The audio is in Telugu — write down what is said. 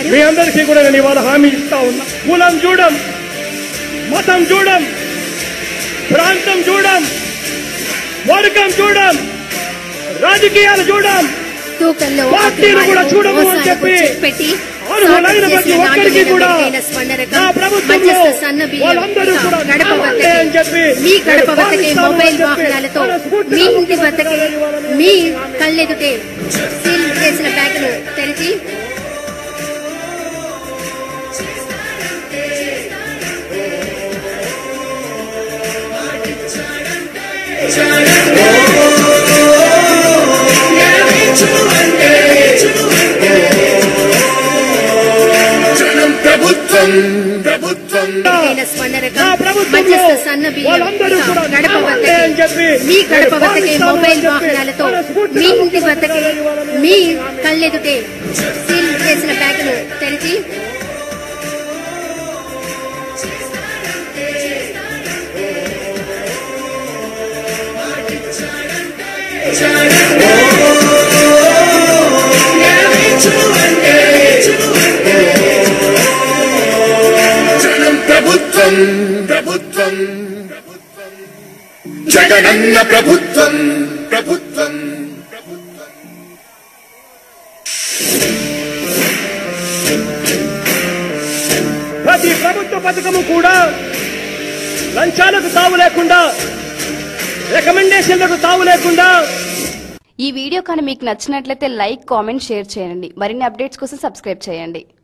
గారు మీ అందరికీ కూడా నేను ఇవాళ హామీ ఇస్తా ఉన్నా కులం చూడం మతం చూడం ప్రాంతం చూడం వర్గం చూడం రాజకీయాలు చూడం తూకంలో పార్టీలు కూడా అక్రమాలకు, చూడము అని మోసాలకు చెప్పి చెక్ పెట్టి అర్హులైన సాగు ప్రతి చేసిన ఒక్కరికి నాణ్యమైన కూడా మెరుగైన స్వర్ణ రకం, నా ప్రభుత్వంలో మధ్యస్థ సన్న బియ్యం, వాళ్ళందరూ ఇంకా కూడా గడప కావాలని వద్దకే, అని చెప్పి మీ గడప నేను వద్దకే భావిస్తాను మొబైల్ అని చెప్పి వాహనాలతో మనస్ఫూర్తిగా మీ ఇంటి వద్దకే ముఖ్యమంత్రి మీ కళ్ళెదుటే సీల్ చేసిన బ్యాగును తెరిచి జనం ప్రభుత్వం ప్రభుత్వం మెరుగైన స్వర్ణ నా రకం, ప్రభుత్వంలో మధ్యస్థ సన్న బియ్యం, వాళ్ళందరూ ఇంకా కూడా గడప కావాలని వద్దకే, అని చెప్పి మీ గడప నేను వద్దకే భావిస్తాను మొబైల్ అని చెప్పి వాహనాలతో మనస్ఫూర్తిగా మీ ఇంటి వద్దకే ముఖ్యమంత్రి మీ కళ్ళెదుటే సీల్ చేసిన బ్యాగును తెరిచి జనం ప్రభుత్వం ప్రభుత్వం జగనన్న ప్రభుత్వం ప్రభుత్వం ప్రతి ప్రభుత్వ పథకము కూడా లంచాలకు తావు లేకుండా రికమెండేషన్లకు తావు లేకుండా ఈ వీడియో కానీ మీకు నచ్చినట్లయితే లైక్ కామెంట్ షేర్ చేయండి మరిన్ని అప్డేట్స్ కోసం సబ్స్క్రైబ్ చేయండి